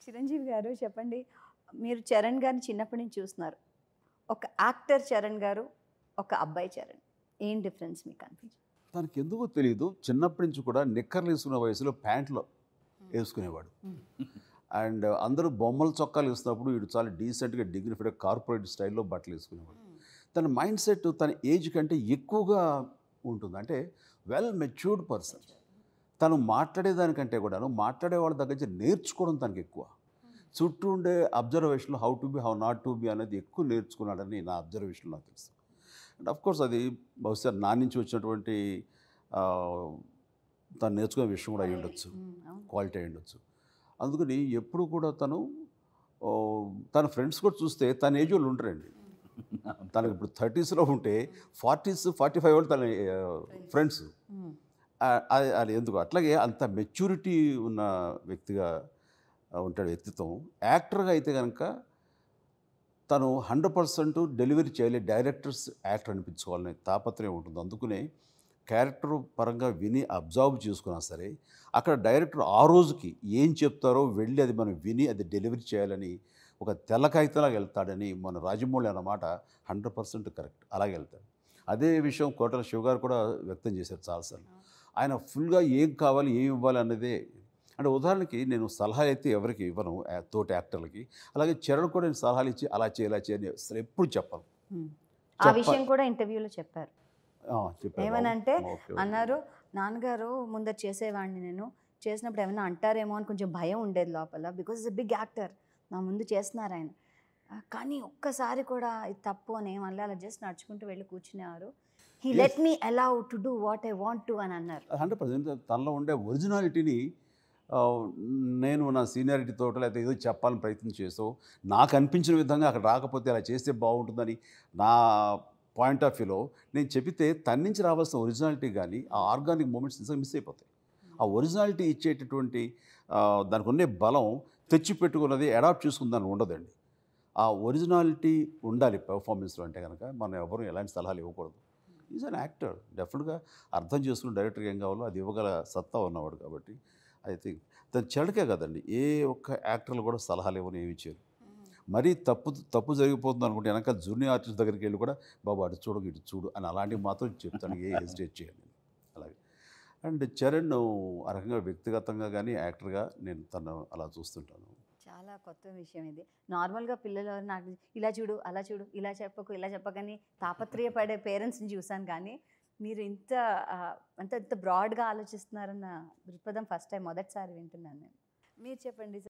చిరంజీవి గారు చెప్పండి మీరు చరణ్ గారిని చిన్నప్పటి నుంచి చూస్తున్నారు ఒక యాక్టర్ చరణ్ గారు ఒక అబ్బాయి చరణ్ ఏం డిఫరెన్స్ మీకు అనిపించింది తనకి ఎందుకో తెలియదు చిన్నప్పటి నుంచి కూడా నిక్కర్లు వేసుకునే వయసులో ప్యాంట్లో వేసుకునేవాడు అండ్ అందరూ బొమ్మల చొక్కాలు వేసినప్పుడు వీడు చాలా డీసెంట్గా డిగ్నిఫైడ్ కార్పొరేట్ స్టైల్లో బట్టలు వేసుకునేవాడు తన మైండ్ సెట్ తన ఏజ్ కంటే ఎక్కువగా ఉంటుంది అంటే వెల్ మెచ్యూర్డ్ పర్సన్ తను మాట్లాడేదానికంటే కూడాను మాట్లాడే వాళ్ళ దగ్గర నుంచి నేర్చుకోవడం తనకి ఎక్కువ చుట్టూ ఉండే observation how to be how not to be అనేది ఎక్కువ నేర్చుకున్నాడని నా అబ్జర్వేషన్ నాకు తెలుసు అండ్ అఫ్ కోర్స్ అది బహుశా నా నుంచి వచ్చినటువంటి ఆ, తను నేర్చుకునే విషయం కూడా అయి ఉండొచ్చు క్వాలిటీ అయి ఉండొచ్చు అందుకని ఎప్పుడు కూడా తను ఓ, తన ఫ్రెండ్స్ కూడా చూస్తే తన ఏజ్ వాళ్ళు ఉంటారండి తనకి ఇప్పుడు థర్టీస్లో ఉంటే ఫార్టీస్ ఫార్టీ ఫైవ్ వాళ్ళు తన ఫ్రెండ్స్ అది ఎందుకు అట్లాగే అంత మెచ్యూరిటీ ఉన్న వ్యక్తిగా ఆ, ఉంటాడు వ్యక్తిత్వం యాక్టర్గా అయితే కనుక తను హండ్రెడ్ పర్సెంట్ డెలివరీ చేయాలి డైరెక్టర్స్ యాక్టర్ అనిపించుకోవాలనే తాపత్రయం ఉంటుంది అందుకనే క్యారెక్టర్ పరంగా విని అబ్జర్వ్ చేసుకున్నా సరే అక్కడ డైరెక్టర్ ఆ రోజుకి ఏం చెప్తారో వెళ్ళి అది మనం విని అది డెలివరీ చేయాలని ఒక తెల్ల కాగితంలాగా వెళ్తాడని మన రాజమౌళి అన్నమాట హండ్రెడ్ పర్సెంట్ కరెక్ట్ అలాగే వెళ్తాడు అదే విషయం కోటల శివ గారు కూడా వ్యక్తం చేశారు చాలాసార్లు ఆయన ఫుల్గా ఏం కావాలి ఏం ఇవ్వాలి అన్నదే అంటే ఉదాహరణకి నేను సలహా అయితే ఎవరికి ఇవ్వను యా- తోటి యాక్టర్లకి అలాగే చరణ్ కూడా నేను సలహాలు ఇచ్చి అలా చేయి ఇలా చేయని అసలు ఎప్పుడు చెప్పను ఆ చెప్ప- విషయం కూడా ఇంటర్వ్యూలో చెప్పారు ఆ, చెప్పాను. ఏమనంటే ఓకే, ఓకే. అన్నారు నాన్నగారు ముందర చేసేవాడిని నేను చేసినప్పుడు ఏమైనా అంటారేమో అని కొంచెం భయం ఉండేది లోపల బికాజ్ ఇస్ బిగ్ యాక్టర్ నా ముందు చేస్తున్నారు ఆయన ఆ, కానీ ఒక్కసారి కూడా ఇది తప్పు అని ఏమన్నా అలా జస్ట్ నడుచుకుంటూ వెళ్ళి కూర్చునేవారు he Yes. Let me allow to do what I want to అని అన్నారు హండ్రెడ్ పర్సెంట్ తనలో ఉండే ఒరిజినాలిటీని ఆ, నేను నా సీనియారిటీ తోట లేకపోతే ఏదో చెప్పాలని ప్రయత్నం చేసావు నాకు అనిపించిన విధంగా అక్కడ రాకపోతే అలా చేస్తే బాగుంటుందని నా పాయింట్ ఆఫ్ వ్యూలో నేను చెబితే తన నుంచి రావాల్సిన ఒరిజినాలిటీ కానీ ఆ ఆర్గానిక్ మూమెంట్స్ నిజంగా మిస్ అయిపోతాయి ఆ ఒరిజినాలిటీ ఇచ్చేటటువంటి ఆ, దానికి ఉండే బలం తెచ్చి పెట్టుకున్నది అడాప్ట్ చేసుకుందని ఉండదండి ఆ ఒరిజినాలిటీ ఉండాలి పెర్ఫార్మెన్స్లో అంటే కనుక మనం ఎవరు ఎలాంటి సలహాలు ఇవ్వకూడదు ఈజ్ అన్ యాక్టర్ డెఫినెట్గా అర్థం చేసుకుని డైరెక్టర్కి ఏం కావాలో అది ఇవ్వగల సత్తా ఉన్నవాడు కాబట్టి ఐ థింక్ దాని చెడకే కదండి ఏ ఒక్క యాక్టర్లు కూడా సలహాలు ఇవ్వని ఏమి ఇచ్చారు మరీ తప్పు తప్పు జరిగిపోతుంది అనుకుంటే వెనక జూనియర్ ఆర్టిస్ట్ దగ్గరికి వెళ్ళి కూడా బాబు అటు చూడు ఇటు చూడు అని అలాంటివి మాత్రం చెప్తాను ఏ హెసిటేట్ చేయండి అలాగే అండ్ చరణ్ ఆ రకంగా వ్యక్తిగతంగా కానీ యాక్టర్గా నేను తను అలా చూస్తుంటాను చాలా కొత్త విషయం ఇది నార్మల్గా పిల్లలు ఎవరు నాకు ఇలా చూడు అలా చూడు ఇలా చెప్పకు ఇలా చెప్పకని తాపత్రయపడే పేరెంట్స్ని చూశాను కానీ మీరు ఇంత ఆ, అంత ఇంత బ్రాడ్గా ఆలోచిస్తున్నారన్న దృక్పథం ఫస్ట్ టైం మొదటిసారి వింటున్నాను నేను మీరు చెప్పండి